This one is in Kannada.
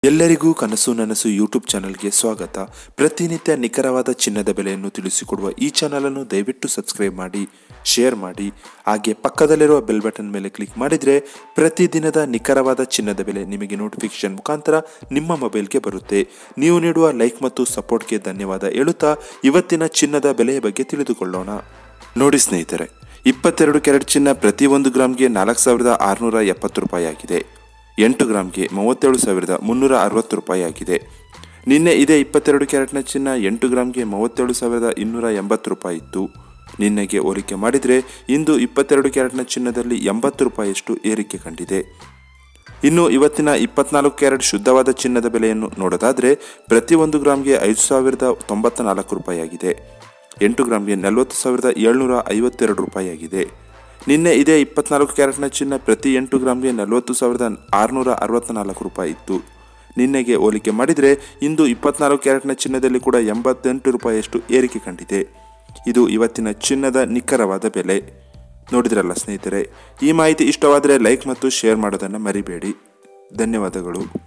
ಎಲ್ಲರಿಗೂ ಕನಸು ನನಸು ಯೂಟ್ಯೂಬ್ ಚಾನಲ್ಗೆ ಸ್ವಾಗತ ಪ್ರತಿನಿತ್ಯ ನಿಖರವಾದ ಚಿನ್ನದ ಬೆಲೆಯನ್ನು ತಿಳಿಸಿಕೊಡುವ ಈ ಚಾನಲನ್ನು ದಯವಿಟ್ಟು ಸಬ್ಸ್ಕ್ರೈಬ್ ಮಾಡಿ ಶೇರ್ ಮಾಡಿ ಹಾಗೆ ಪಕ್ಕದಲ್ಲಿರುವ ಬೆಲ್ ಬಟನ್ ಮೇಲೆ ಕ್ಲಿಕ್ ಮಾಡಿದರೆ ಪ್ರತಿದಿನದ ನಿಖರವಾದ ಚಿನ್ನದ ಬೆಲೆ ನಿಮಗೆ ನೋಟಿಫಿಕೇಶನ್ ಮುಖಾಂತರ ನಿಮ್ಮ ಮೊಬೈಲ್ಗೆ ಬರುತ್ತೆ ನೀವು ನೀಡುವ ಲೈಕ್ ಮತ್ತು ಸಪೋರ್ಟ್ಗೆ ಧನ್ಯವಾದ ಹೇಳುತ್ತಾ ಇವತ್ತಿನ ಚಿನ್ನದ ಬೆಲೆಯ ಬಗ್ಗೆ ತಿಳಿದುಕೊಳ್ಳೋಣ ನೋಡಿ ಸ್ನೇಹಿತರೆ ಇಪ್ಪತ್ತೆರಡು ಕ್ಯಾರೆಟ್ ಚಿನ್ನ ಪ್ರತಿ ಒಂದು ಗ್ರಾಮ್ಗೆ ನಾಲ್ಕು ಸಾವಿರದ ಆರುನೂರ ಎಪ್ಪತ್ತು ರೂಪಾಯಿ ಆಗಿದೆ ಎಂಟು ಗ್ರಾಮ್ಗೆ ಮೂವತ್ತೇಳು ಸಾವಿರದ ಮುನ್ನೂರ ಅರವತ್ತು ರೂಪಾಯಿ ಆಗಿದೆ ನಿನ್ನೆ ಇದೇ ಇಪ್ಪತ್ತೆರಡು ಕ್ಯಾರೆಟ್ನ ಚಿನ್ನ ಎಂಟು ಗ್ರಾಮ್ಗೆ ಮೂವತ್ತೇಳು ಸಾವಿರದ ಇನ್ನೂರ ಎಂಬತ್ತು ರೂಪಾಯಿ ಇತ್ತು ನಿನ್ನೆಗೆ ಹೋಲಿಕೆ ಮಾಡಿದರೆ ಇಂದು ಇಪ್ಪತ್ತೆರಡು ಕ್ಯಾರೆಟ್ನ ಚಿನ್ನದಲ್ಲಿ ಎಂಬತ್ತು ರೂಪಾಯಿಯಷ್ಟು ಏರಿಕೆ ಕಂಡಿದೆ ಇನ್ನು ಇವತ್ತಿನ ಇಪ್ಪತ್ನಾಲ್ಕು ಕ್ಯಾರೆಟ್ ಶುದ್ಧವಾದ ಚಿನ್ನದ ಬೆಲೆಯನ್ನು ನೋಡೋದಾದರೆ ಪ್ರತಿ ಒಂದು ಗ್ರಾಮ್ಗೆ ಐದು ಸಾವಿರದ ತೊಂಬತ್ತ ನಾಲ್ಕು ರೂಪಾಯಿ ಆಗಿದೆ ಎಂಟು ಗ್ರಾಮ್ಗೆ ನಲವತ್ತು ಸಾವಿರದ ಏಳ್ನೂರ ಐವತ್ತೆರಡು ರೂಪಾಯಿ ಆಗಿದೆ ನಿನ್ನೆ ಇದೇ ಇಪ್ಪತ್ನಾಲ್ಕು ಕ್ಯಾರೆಟ್ನ ಚಿನ್ನ ಪ್ರತಿ ಎಂಟು ಗ್ರಾಮ್ಗೆ ನಲವತ್ತು ಸಾವಿರದ ಆರುನೂರ ಅರವತ್ತ ನಾಲ್ಕು ರೂಪಾಯಿ ಇತ್ತು ನಿನ್ನೆಗೆ ಹೋಲಿಕೆ ಮಾಡಿದರೆ ಇಂದು ಇಪ್ಪತ್ನಾಲ್ಕು ಕ್ಯಾರೆಟ್ನ ಚಿನ್ನದಲ್ಲಿ ಕೂಡ ಎಂಬತ್ತೆಂಟು ರೂಪಾಯಿಯಷ್ಟು ಏರಿಕೆ ಕಂಡಿದೆ ಇದು ಇವತ್ತಿನ ಚಿನ್ನದ ನಿಖರವಾದ ಬೆಲೆ ನೋಡಿದ್ರಲ್ಲ ಸ್ನೇಹಿತರೆ ಈ ಮಾಹಿತಿ ಇಷ್ಟವಾದರೆ ಲೈಕ್ ಮತ್ತು ಶೇರ್ ಮಾಡೋದನ್ನು ಮರಿಬೇಡಿ ಧನ್ಯವಾದಗಳು